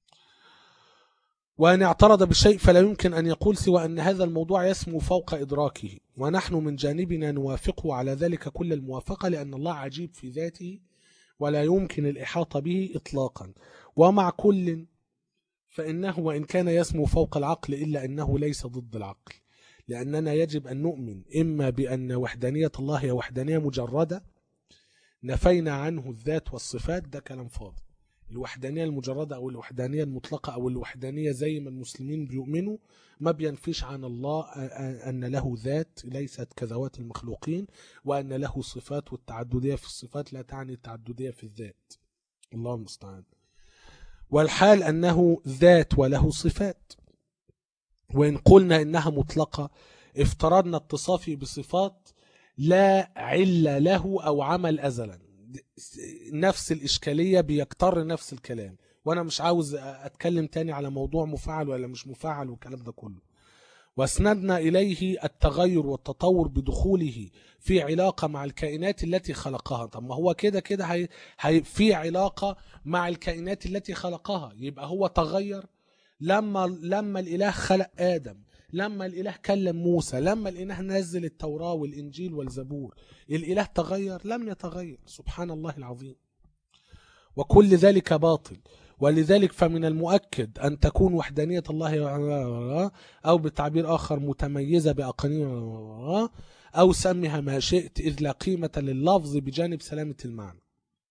وان اعترض بشيء فلا يمكن ان يقول سوى ان هذا الموضوع يسمو فوق ادراكه ونحن من جانبنا نوافقه على ذلك كل الموافقه لان الله عجيب في ذاته ولا يمكن الاحاطه به اطلاقا ومع كل فانه وان كان يسمو فوق العقل الا انه ليس ضد العقل لأننا يجب أن نؤمن إما بأن وحدانية الله هي وحدانية مجردة نفينا عنه الذات والصفات ده كلام فاضي الوحدانية المجردة أو الوحدانية المطلقة أو الوحدانية زي ما المسلمين بيؤمنوا ما بينفيش عن الله أن له ذات ليست كذوات المخلوقين وأن له صفات والتعددية في الصفات لا تعني التعددية في الذات الله المستعان والحال أنه ذات وله صفات وإن قلنا إنها مطلقة افترضنا اتصافي بصفات لا عل له أو عمل أزلا نفس الإشكالية بيكتر نفس الكلام وأنا مش عاوز أتكلم تاني على موضوع مفعل ولا مش مفعل والكلام ده كله واسندنا إليه التغير والتطور بدخوله في علاقة مع الكائنات التي خلقها طب ما هو كده كده هي... هي في علاقة مع الكائنات التي خلقها يبقى هو تغير لما لما الاله خلق ادم لما الاله كلم موسى لما الاله نزل التوراه والانجيل والزبور الاله تغير لم يتغير سبحان الله العظيم وكل ذلك باطل ولذلك فمن المؤكد أن تكون وحدانية الله أو بتعبير آخر متميزة بأقانيم أو سمها ما شئت إذ لا قيمة لللفظ بجانب سلامة المعنى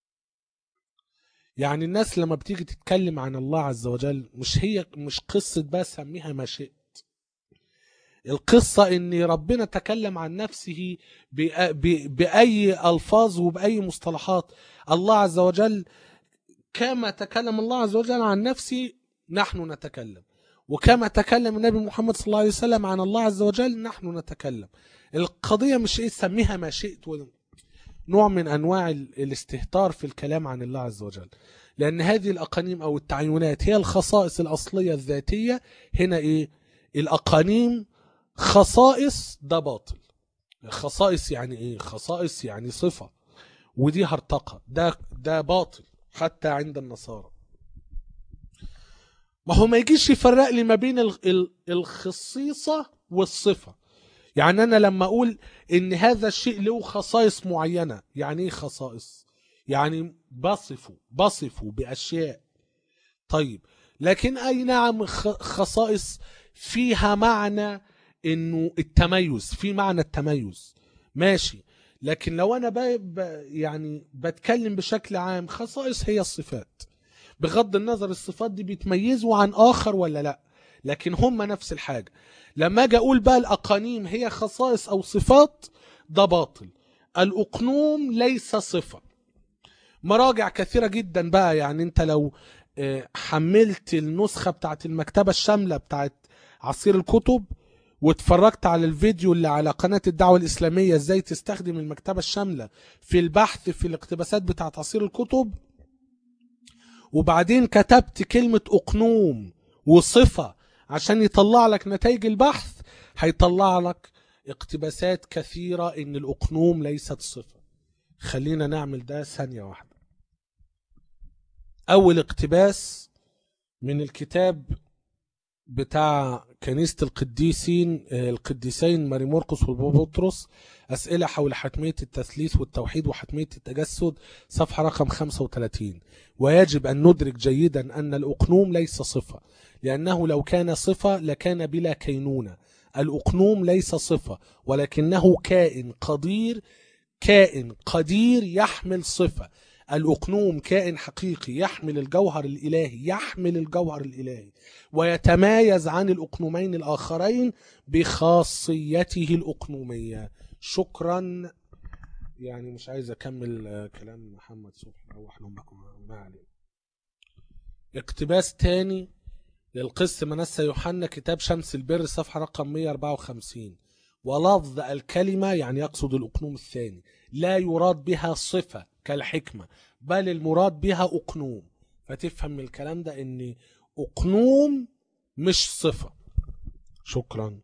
يعني الناس لما بتيجي تتكلم عن الله عز وجل مش هي مش قصة بقى سميها ما شئت القصة ان ربنا تكلم عن نفسه بأي ألفاظ وبأي مصطلحات الله عز وجل كما تكلم الله عز وجل عن نفسه نحن نتكلم وكما تكلم النبي محمد صلى الله عليه وسلم عن الله عز وجل نحن نتكلم القضية مش ايه سميها ما شئت نوع من انواع الاستهتار في الكلام عن الله عز وجل لان هذه الاقانيم او التعينات هي الخصائص الاصليه الذاتيه هنا ايه الاقانيم خصائص ده باطل خصائص يعني ايه خصائص يعني صفه ودي هرطقه ده ده باطل حتى عند النصارى ما هو ما يجيش يفرق لي ما بين الخصيصه والصفه يعني انا لما اقول ان هذا الشيء له خصائص معينه يعني ايه خصائص يعني بصفه بصفه باشياء طيب لكن اي نعم خصائص فيها معنى انه التميز في معنى التميز ماشي لكن لو انا ب... يعني بتكلم بشكل عام خصائص هي الصفات بغض النظر الصفات دي بيتميزوا عن اخر ولا لا لكن هم نفس الحاجه لما اجي اقول بقى الاقانيم هي خصائص او صفات ده باطل الاقنوم ليس صفه مراجع كثيره جدا بقى يعني انت لو حملت النسخه بتاعت المكتبه الشامله بتاعت عصير الكتب واتفرجت على الفيديو اللي على قناة الدعوة الإسلامية ازاي تستخدم المكتبة الشاملة في البحث في الاقتباسات بتاعت عصير الكتب وبعدين كتبت كلمة أقنوم وصفة عشان يطلع لك نتائج البحث هيطلع لك اقتباسات كثيرة ان الاقنوم ليست صفة خلينا نعمل ده ثانية واحدة اول اقتباس من الكتاب بتاع كنيسة القديسين القديسين ماري مرقس وبطرس أسئلة حول حتمية التثليث والتوحيد وحتمية التجسد صفحة رقم 35 ويجب أن ندرك جيدا أن الأقنوم ليس صفة لأنه لو كان صفة لكان بلا كينونة الأقنوم ليس صفة ولكنه كائن قدير كائن قدير يحمل صفة الأقنوم كائن حقيقي يحمل الجوهر الإلهي يحمل الجوهر الإلهي ويتمايز عن الأقنومين الآخرين بخاصيته الأقنومية شكرا يعني مش عايز أكمل كلام محمد صبحي أو أحلام ما علينا اقتباس تاني للقس منسى يوحنا كتاب شمس البر صفحة رقم 154 ولفظ الكلمة يعني يقصد الأقنوم الثاني لا يراد بها صفة كالحكمة بل المراد بها أقنوم فتفهم من الكلام ده ان أقنوم مش صفة شكرا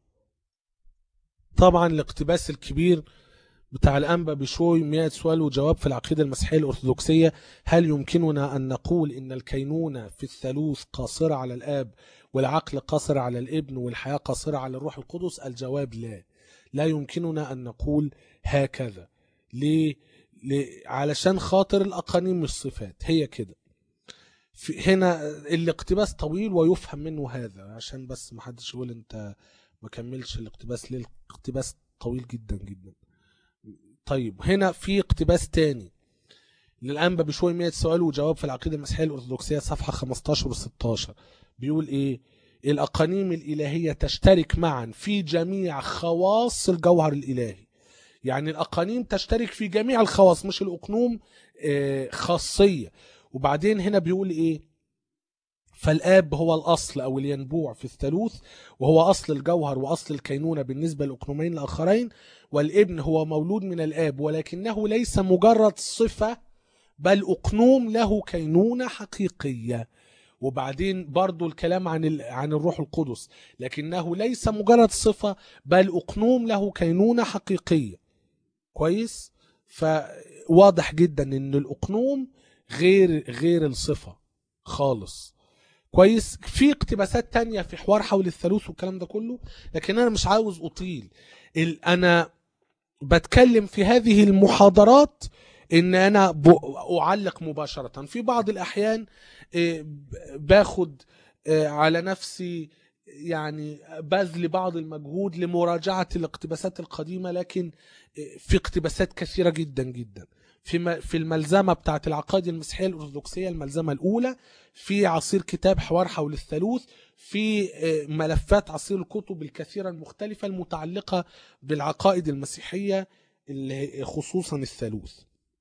طبعا الاقتباس الكبير بتاع الأنبا بشوي 100 سؤال وجواب في العقيدة المسيحية الأرثوذكسية هل يمكننا أن نقول إن الكينونة في الثالوث قاصرة على الآب والعقل قاصر على الابن والحياة قاصرة على الروح القدس الجواب لا لا يمكننا أن نقول هكذا ليه؟ ليه؟ علشان خاطر الأقانيم مش صفات هي كده في هنا الاقتباس طويل ويفهم منه هذا عشان بس ما حدش يقول انت ما كملش الاقتباس ليه الاقتباس طويل جدا جدا طيب هنا في اقتباس تاني للأنبا بشوي 100 سؤال وجواب في العقيدة المسيحية الأرثوذكسية صفحة 15 و 16 بيقول إيه الأقانيم الإلهية تشترك معا في جميع خواص الجوهر الإلهي يعني الأقانيم تشترك في جميع الخواص مش الأقنوم آه، خاصية وبعدين هنا بيقول إيه فالآب هو الأصل أو الينبوع في الثالوث وهو أصل الجوهر وأصل الكينونة بالنسبة للأقنومين الآخرين والابن هو مولود من الآب ولكنه ليس مجرد صفة بل أقنوم له كينونة حقيقية وبعدين برضو الكلام عن ال... عن الروح القدس لكنه ليس مجرد صفة بل أقنوم له كينونة حقيقية كويس فواضح جدا ان الأقنوم غير غير الصفة خالص كويس في اقتباسات تانية في حوار حول الثالوث والكلام ده كله لكن انا مش عاوز اطيل ال... انا بتكلم في هذه المحاضرات ان انا ب... اعلق مباشرة في بعض الاحيان آه، ب- باخد آه، على نفسي يعني بذل بعض المجهود لمراجعة الاقتباسات القديمة لكن آه، في اقتباسات كثيرة جدا جدا في م- في الملزمة بتاعة العقائد المسيحية الأرثوذكسية الملزمة الأولى في عصير كتاب حوار حول الثالوث في آه، ملفات عصير الكتب الكثيرة المختلفة المتعلقة بالعقائد المسيحية اللي خصوصا الثالوث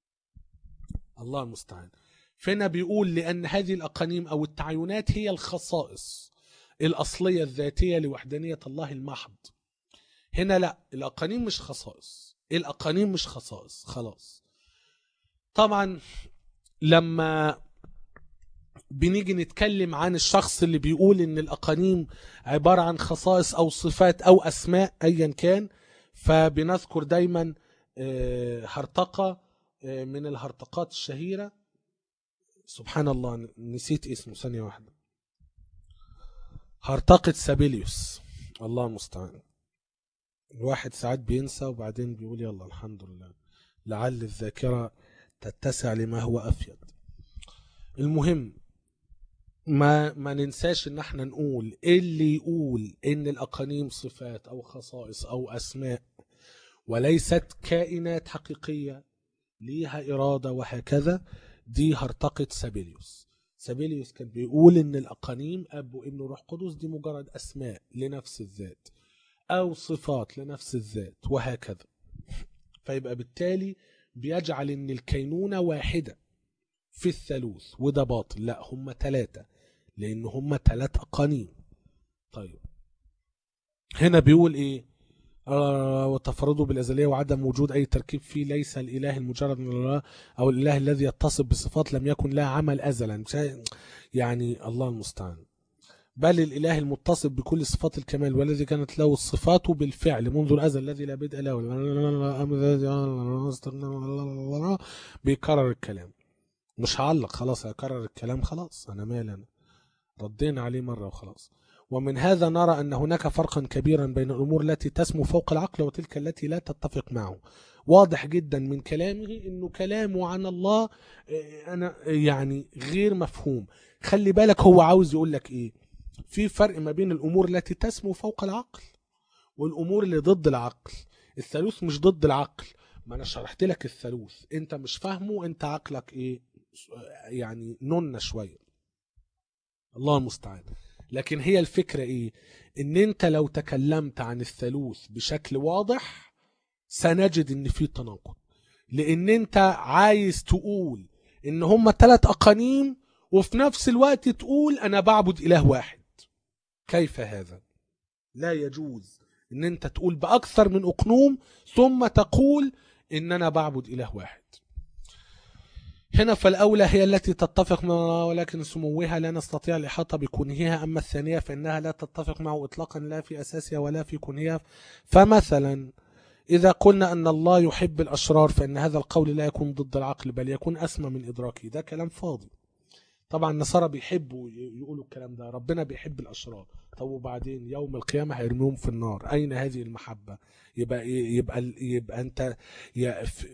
الله المستعان فهنا بيقول لأن هذه الأقانيم أو التعينات هي الخصائص الأصلية الذاتية لوحدانية الله المحض هنا لا الأقانيم مش خصائص الأقانيم مش خصائص خلاص طبعا لما بنيجي نتكلم عن الشخص اللي بيقول ان الأقانيم عبارة عن خصائص أو صفات أو أسماء أيا كان فبنذكر دايما آه، هرطقة آه، من الهرطقات الشهيرة سبحان الله نسيت اسمه ثانية واحدة هرطقة سابيليوس الله المستعان الواحد ساعات بينسى وبعدين بيقول يلا الحمد لله لعل الذاكرة تتسع لما هو أفيد المهم ما ما ننساش ان احنا نقول اللي يقول ان الاقانيم صفات او خصائص او اسماء وليست كائنات حقيقيه ليها اراده وهكذا دي هرطقه سابيليوس سابيليوس كان بيقول ان الاقانيم اب وابن وروح قدس دي مجرد اسماء لنفس الذات او صفات لنفس الذات وهكذا فيبقى بالتالي بيجعل ان الكينونه واحده في الثالوث وده باطل لا هم ثلاثة لأن هم ثلاث أقانيم طيب هنا بيقول إيه آه وتفرده بالأزلية وعدم وجود أي تركيب فيه ليس الإله المجرد من الله أو الإله الذي يتصف بصفات لم يكن لها عمل أزلا يعني الله المستعان بل الإله المتصف بكل صفات الكمال والذي كانت له الصفات بالفعل منذ الأزل الذي لا بدء له بيكرر الكلام مش هعلق خلاص هكرر الكلام خلاص انا مال انا ردينا عليه مره وخلاص ومن هذا نرى ان هناك فرقا كبيرا بين الامور التي تسمو فوق العقل وتلك التي لا تتفق معه واضح جدا من كلامه انه كلامه عن الله آه، انا يعني غير مفهوم خلي بالك هو عاوز يقول لك ايه في فرق ما بين الامور التي تسمو فوق العقل والامور اللي ضد العقل الثالوث مش ضد العقل ما انا شرحت لك الثالوث انت مش فاهمه انت عقلك ايه يعني نن شويه الله المستعان لكن هي الفكره ايه ان انت لو تكلمت عن الثالوث بشكل واضح سنجد ان في تناقض لان انت عايز تقول ان هم ثلاث اقانيم وفي نفس الوقت تقول انا بعبد اله واحد كيف هذا لا يجوز ان انت تقول باكثر من اقنوم ثم تقول ان انا بعبد اله واحد هنا فالأولى هي التي تتفق معه ولكن سموها لا نستطيع الإحاطة بكونها أما الثانية فإنها لا تتفق معه إطلاقا لا في أساسها ولا في كونها فمثلا إذا قلنا أن الله يحب الأشرار فإن هذا القول لا يكون ضد العقل بل يكون أسمى من إدراكه ده كلام فاضي طبعا النصارى بيحبوا يقولوا الكلام ده ربنا بيحب الأشرار طب وبعدين يوم القيامة هيرميهم في النار أين هذه المحبة يبقى يبقى يبقى أنت يا ف-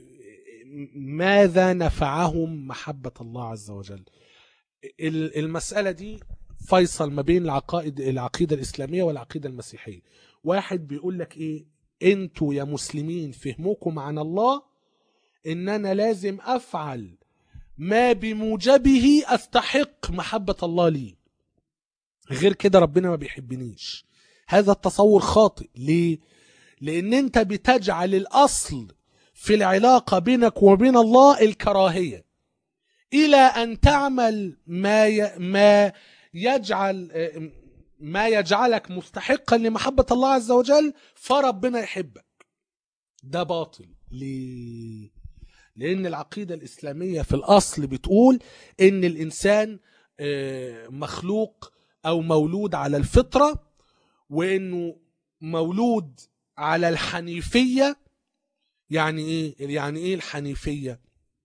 ماذا نفعهم محبة الله عز وجل ال- المسألة دي فيصل ما بين العقائد العقيدة الإسلامية والعقيدة المسيحية واحد بيقول لك إيه انتوا يا مسلمين فهمكم عن الله ان انا لازم افعل ما بموجبه استحق محبة الله لي غير كده ربنا ما بيحبنيش هذا التصور خاطئ ليه لان انت بتجعل الاصل في العلاقة بينك وبين الله الكراهية الى ان تعمل ما ي... ما يجعل ما يجعلك مستحقا لمحبة الله عز وجل فربنا يحبك ده باطل ليه لان العقيدة الاسلامية في الاصل بتقول ان الانسان آه، مخلوق او مولود على الفطرة وانه مولود على الحنيفية يعني ايه يعني ايه الحنيفية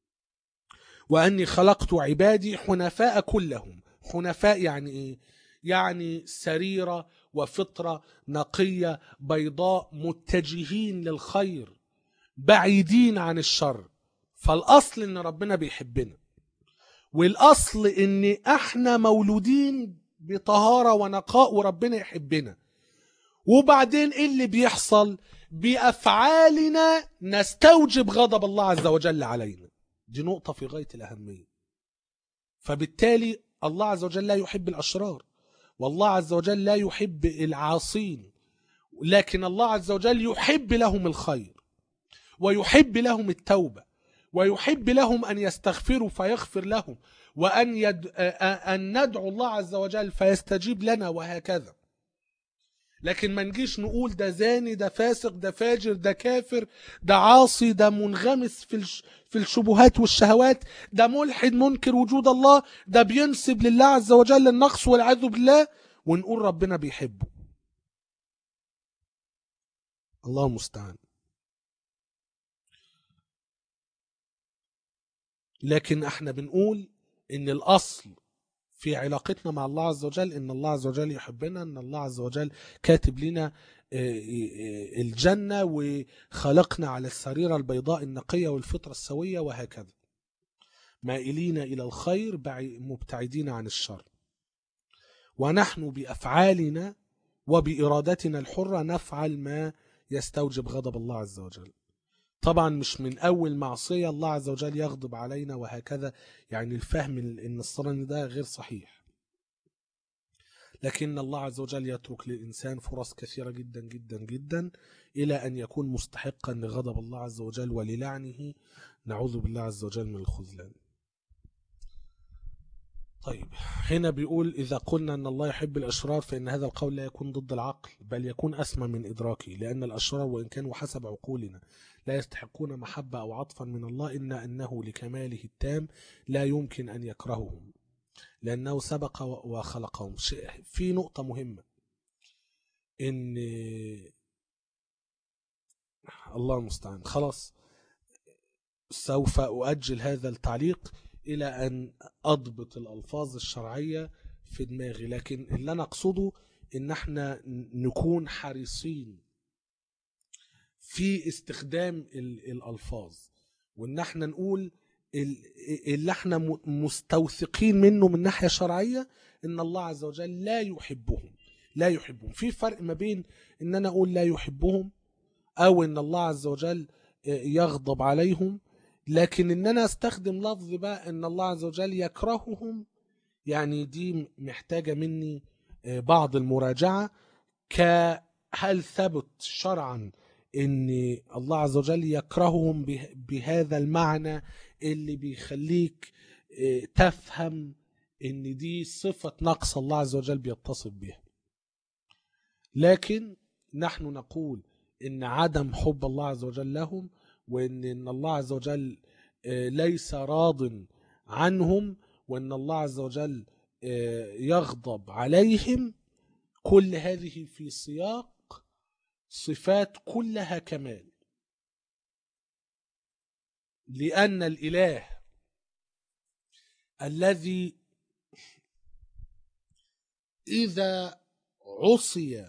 واني خلقت عبادي حنفاء كلهم حنفاء يعني ايه يعني سريرة وفطرة نقية بيضاء متجهين للخير بعيدين عن الشر فالاصل ان ربنا بيحبنا والاصل ان احنا مولودين بطهارة ونقاء وربنا يحبنا وبعدين ايه اللي بيحصل بافعالنا نستوجب غضب الله عز وجل علينا دي نقطة في غاية الأهمية فبالتالي الله عز وجل لا يحب الأشرار والله عز وجل لا يحب العاصين لكن الله عز وجل يحب لهم الخير ويحب لهم التوبة ويحب لهم أن يستغفروا فيغفر لهم وأن يد... أن ندعو الله عز وجل فيستجيب لنا وهكذا لكن ما نجيش نقول ده زاني ده فاسق ده فاجر ده كافر ده عاصي ده منغمس في الش... في الشبهات والشهوات ده ملحد منكر وجود الله ده بينسب لله عز وجل النقص والعياذ بالله ونقول ربنا بيحبه الله المستعان لكن احنا بنقول ان الاصل في علاقتنا مع الله عز وجل ان الله عز وجل يحبنا ان الله عز وجل كاتب لنا الجنة وخلقنا على السريرة البيضاء النقية والفطرة السوية وهكذا مائلين إلى الخير مبتعدين عن الشر ونحن بأفعالنا وبإرادتنا الحرة نفعل ما يستوجب غضب الله عز وجل طبعا مش من أول معصية الله عز وجل يغضب علينا وهكذا يعني الفهم النصراني ده غير صحيح لكن الله عز وجل يترك للإنسان فرص كثيرة جدا جدا جدا إلى أن يكون مستحقا لغضب الله عز وجل وللعنه نعوذ بالله عز وجل من الخذلان طيب هنا بيقول إذا قلنا أن الله يحب الأشرار فإن هذا القول لا يكون ضد العقل بل يكون أسمى من إدراكه لأن الأشرار وإن كانوا حسب عقولنا لا يستحقون محبة أو عطفا من الله إن أنه لكماله التام لا يمكن أن يكرههم لأنه سبق وخلقهم في نقطة مهمة إن الله المستعان خلاص سوف أؤجل هذا التعليق إلى أن أضبط الألفاظ الشرعية في دماغي لكن اللي أنا أقصده إن احنا نكون حريصين في استخدام الألفاظ وإن احنا نقول اللي احنا مستوثقين منه من ناحية شرعية ان الله عز وجل لا يحبهم لا يحبهم في فرق ما بين ان انا اقول لا يحبهم او ان الله عز وجل يغضب عليهم لكن ان انا استخدم لفظ بقى ان الله عز وجل يكرههم يعني دي محتاجة مني بعض المراجعة كهل ثبت شرعا ان الله عز وجل يكرههم بهذا المعنى اللي بيخليك تفهم ان دي صفة نقص الله عز وجل بيتصف بها لكن نحن نقول ان عدم حب الله عز وجل لهم وان إن الله عز وجل آه، ليس راض عنهم وان الله عز وجل آه، يغضب عليهم كل هذه في سياق صفات كلها كمال لأن الإله الذي إذا عصي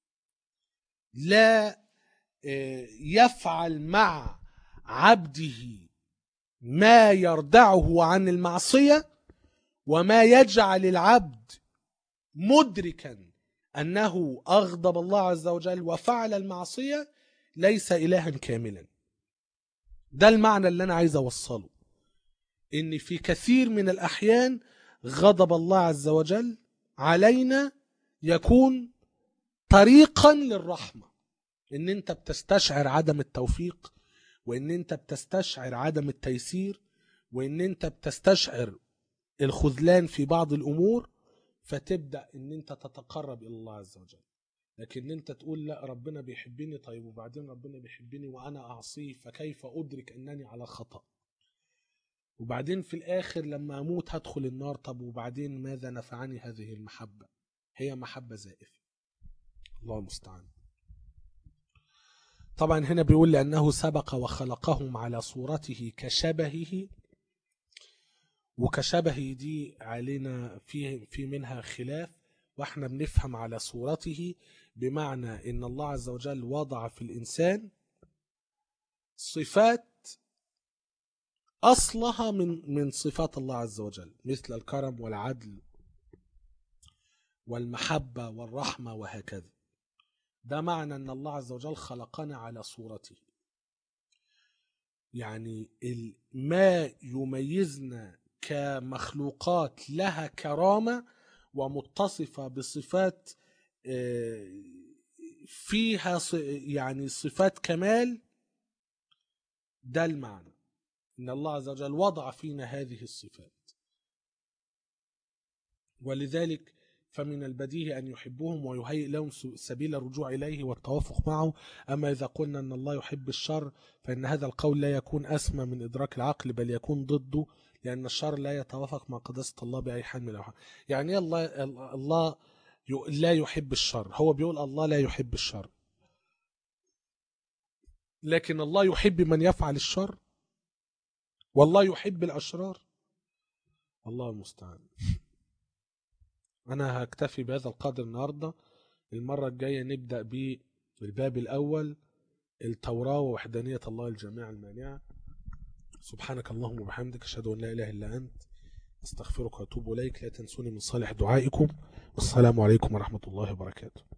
لا آه، يفعل مع عبده ما يردعه عن المعصية وما يجعل العبد مدركا أنه أغضب الله عز وجل وفعل المعصية ليس إلها كاملا ده المعنى اللي أنا عايز أوصله إن في كثير من الأحيان غضب الله عز وجل علينا يكون طريقا للرحمة إن أنت بتستشعر عدم التوفيق وإن أنت بتستشعر عدم التيسير وإن أنت بتستشعر الخذلان في بعض الأمور فتبدأ إن أنت تتقرب إلى الله عز وجل لكن أنت تقول لا ربنا بيحبني طيب وبعدين ربنا بيحبني وأنا أعصيه فكيف أدرك أنني على خطأ وبعدين في الآخر لما أموت هدخل النار طب وبعدين ماذا نفعني هذه المحبة هي محبة زائفة الله المستعان طبعا هنا بيقول لأنه سبق وخلقهم على صورته كشبهه وكشبهه دي علينا في في منها خلاف واحنا بنفهم على صورته بمعنى ان الله عز وجل وضع في الانسان صفات اصلها من من صفات الله عز وجل مثل الكرم والعدل والمحبه والرحمه وهكذا ده معنى ان الله عز وجل خلقنا على صورته يعني ال- ما يميزنا كمخلوقات لها كرامة ومتصفة بصفات آه، فيها ص- يعني صفات كمال ده المعنى إن الله عز وجل وضع فينا هذه الصفات ولذلك فمن البديهي أن يحبهم ويهيئ لهم س- سبيل الرجوع إليه والتوافق معه أما إذا قلنا أن الله يحب الشر فإن هذا القول لا يكون أسمى من إدراك العقل بل يكون ضده لأن الشر لا يتوافق مع قداسة الله بأي حال من الأحوال يعني إيه الله الله ي- لا يحب الشر هو بيقول الله لا يحب الشر لكن الله يحب من يفعل الشر والله يحب الأشرار الله المستعان أنا هكتفي بهذا القدر النهاردة المرة الجاية نبدأ بالباب الأول التوراة ووحدانية الله الجميع المانعة سبحانك اللهم وبحمدك أشهد أن لا إله إلا أنت أستغفرك وأتوب إليك لا تنسوني من صالح دعائكم والسلام عليكم ورحمة الله وبركاته